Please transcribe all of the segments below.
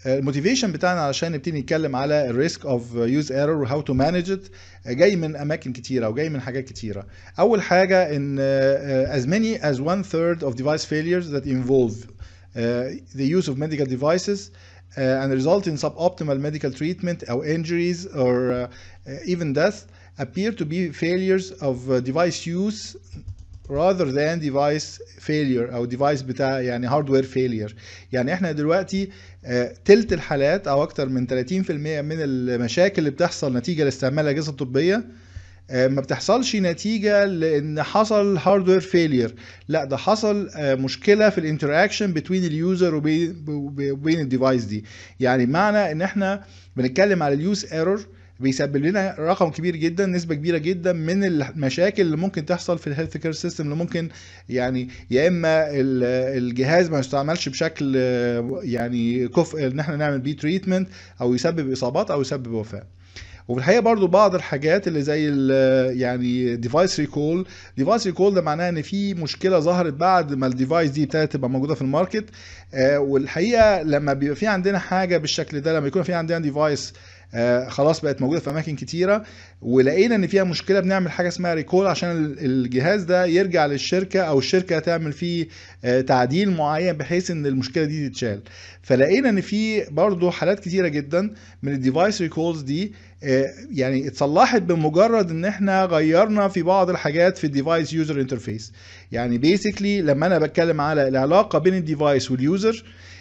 الموتيفيشن بتاعنا علشان نبتدي نتكلم على الريسك اوف يوز ايرور وهاو تو مانج ات جاي من اماكن كتيره وجاي من حاجات كتيره اول حاجه ان uh, as many as one third of device failures that involve uh, the use of medical devices uh, and result in suboptimal medical treatment or injuries or uh, even death appear to be failures of uh, device use rather than device failure او device بتاع يعني hardware failure يعني احنا دلوقتي آه، تلت الحالات او اكتر من 30% من المشاكل اللي بتحصل نتيجه لاستعمال الاجهزه الطبيه آه، ما بتحصلش نتيجه لان حصل هاردوير فيلير لا ده حصل آه، مشكله في الانتراكشن بين اليوزر وبين وبين الديفايس دي يعني معنى ان احنا بنتكلم على اليوز ايرور بيسبب لنا رقم كبير جدا نسبه كبيره جدا من المشاكل اللي ممكن تحصل في الهيلث كير سيستم اللي ممكن يعني يا اما ال- الجهاز ما يستعملش بشكل آه، يعني كفء ان احنا نعمل بيه تريتمنت او يسبب اصابات او يسبب وفاه وفي الحقيقه برضو بعض الحاجات اللي زي ال- يعني ديفايس ريكول ديفايس ريكول ده معناه ان في مشكله ظهرت بعد ما الديفايس دي ابتدت تبقى موجوده في الماركت آه، والحقيقه لما بيبقى في عندنا حاجه بالشكل ده لما يكون في عندنا ديفايس آه، خلاص بقت موجوده في اماكن كتيره ولقينا ان فيها مشكله بنعمل حاجه اسمها ريكول عشان ال- الجهاز ده يرجع للشركه او الشركه تعمل فيه آه، تعديل معين بحيث ان المشكله دي تتشال فلقينا ان في برضو حالات كتيره جدا من الديفايس ريكولز دي آه، يعني اتصلحت بمجرد ان احنا غيرنا في بعض الحاجات في الديفايس يوزر انترفيس يعني بيسكلي لما انا بتكلم على العلاقه بين الديفايس واليوزر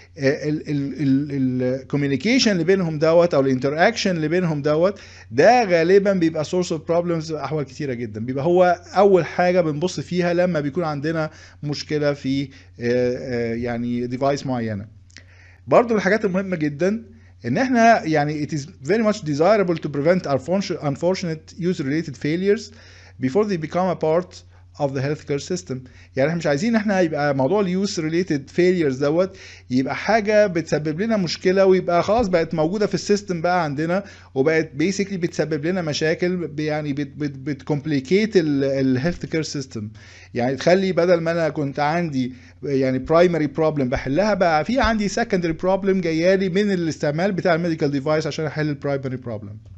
الكوميونيكيشن اللي بينهم دوت او الانتراكشن اللي بينهم دوت ده غالبا بيبقى سورس اوف بروبلمز احوال كتيره جدا بيبقى هو اول حاجه بنبص فيها لما بيكون عندنا مشكله في آه، آه، يعني ديفايس معينه برضو من الحاجات المهمه جدا ان احنا يعني it is very much desirable to prevent unfortunate unfortunate user related failures before they become a part of the healthcare system يعني احنا مش عايزين احنا يبقى موضوع اليوز ريليتد فيليرز دوت يبقى حاجه بتسبب لنا مشكله ويبقى خلاص بقت موجوده في السيستم بقى عندنا وبقت بيسكلي بتسبب لنا مشاكل ب- يعني بتكومبليكيت الهيلث كير سيستم يعني تخلي بدل ما انا كنت عندي يعني برايمري بروبلم بحلها بقى في عندي سكندري بروبلم جايه لي من الاستعمال بتاع الميديكال ديفايس عشان احل البرايمري بروبلم